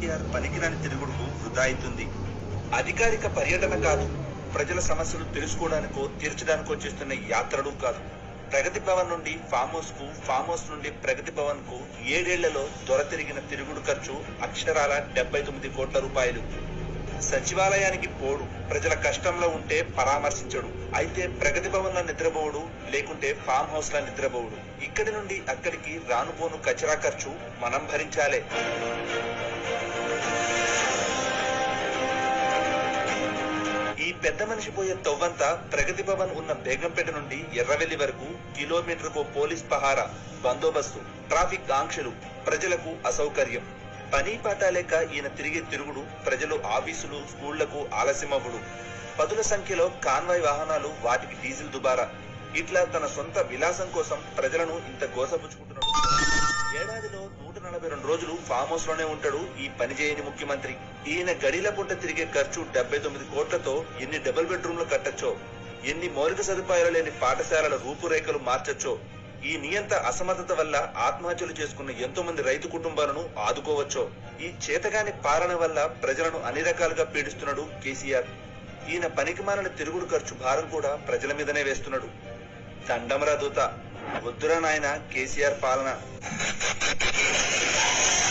కేసీఆర్ పనికిరాని తిరుగుడుకు వృధా అవుతుంది అధికారిక పర్యటన కాదు ప్రజల సమస్యలు తెలుసుకోవడానికో తీర్చడానికో చేస్తున్న యాత్రలు కాదు ప్రగతి భవన్ నుండి ఫామ్ హౌస్ కు ఫామ్ హౌస్ నుండి ప్రగతి భవన్ కు ఏడేళ్లలో దొర తిరిగిన తిరుగుడు ఖర్చు అక్షరాల డెబ్బై తొమ్మిది కోట్ల రూపాయలు సచివాలయానికి పోడు ప్రజల కష్టంలో ఉంటే పరామర్శించడు అయితే ప్రగతి భవన్ లో నిద్రపోవుడు లేకుంటే ఫామ్ హౌస్ లో నిద్రపోవుడు ఇక్కడి నుండి అక్కడికి రానుపోను కచరా ఖర్చు మనం భరించాలే ఈ పెద్ద మనిషి పోయే తవ్వంతా ప్రగతి భవన్ ఉన్న బేగంపేట నుండి ఎర్రవెల్లి వరకు కిలోమీటర్కు పోలీస్ పహారా బందోబస్తు ట్రాఫిక్ ఆంక్షలు ప్రజలకు అసౌకర్యం పని పాట లేక ఈయన తిరిగే తిరుగుడు ప్రజలు ఆఫీసులు స్కూళ్లకు ఆలస్యమవ్వడు పదుల సంఖ్యలో కాన్వాయ్ వాహనాలు వాటికి డీజిల్ దుబారా ఇట్లా తన సొంత విలాసం కోసం ప్రజలను ఇంత గోసపుచ్చుకుంటున్నాడు ఏడాదిలో నూట నలభై రెండు రోజులు ఫామ్ హౌస్ లోనే ఉంటాడు ఈ పని చేయని ముఖ్యమంత్రి ఈయన గడిల పుట్ట తిరిగే ఖర్చు డెబ్బై తొమ్మిది కోట్లతో ఎన్ని డబుల్ బెడ్రూమ్లు కట్టచ్చో ఎన్ని మౌలిక సదుపాయాలు లేని పాఠశాలల రూపురేఖలు మార్చొచ్చో ఈ నియంత అసమర్థత వల్ల ఆత్మహత్యలు చేసుకున్న ఎంతో మంది రైతు కుటుంబాలను ఆదుకోవచ్చో ఈ చేతగాని పాలన వల్ల ప్రజలను అన్ని రకాలుగా పీడిస్తున్నాడు కేసీఆర్ ఈయన పనికిమాలిన తిరుగుడు ఖర్చు భారం కూడా ప్రజల మీదనే వేస్తున్నాడు దండమరా దూత వద్దురా నాయన కేసీఆర్ పాలన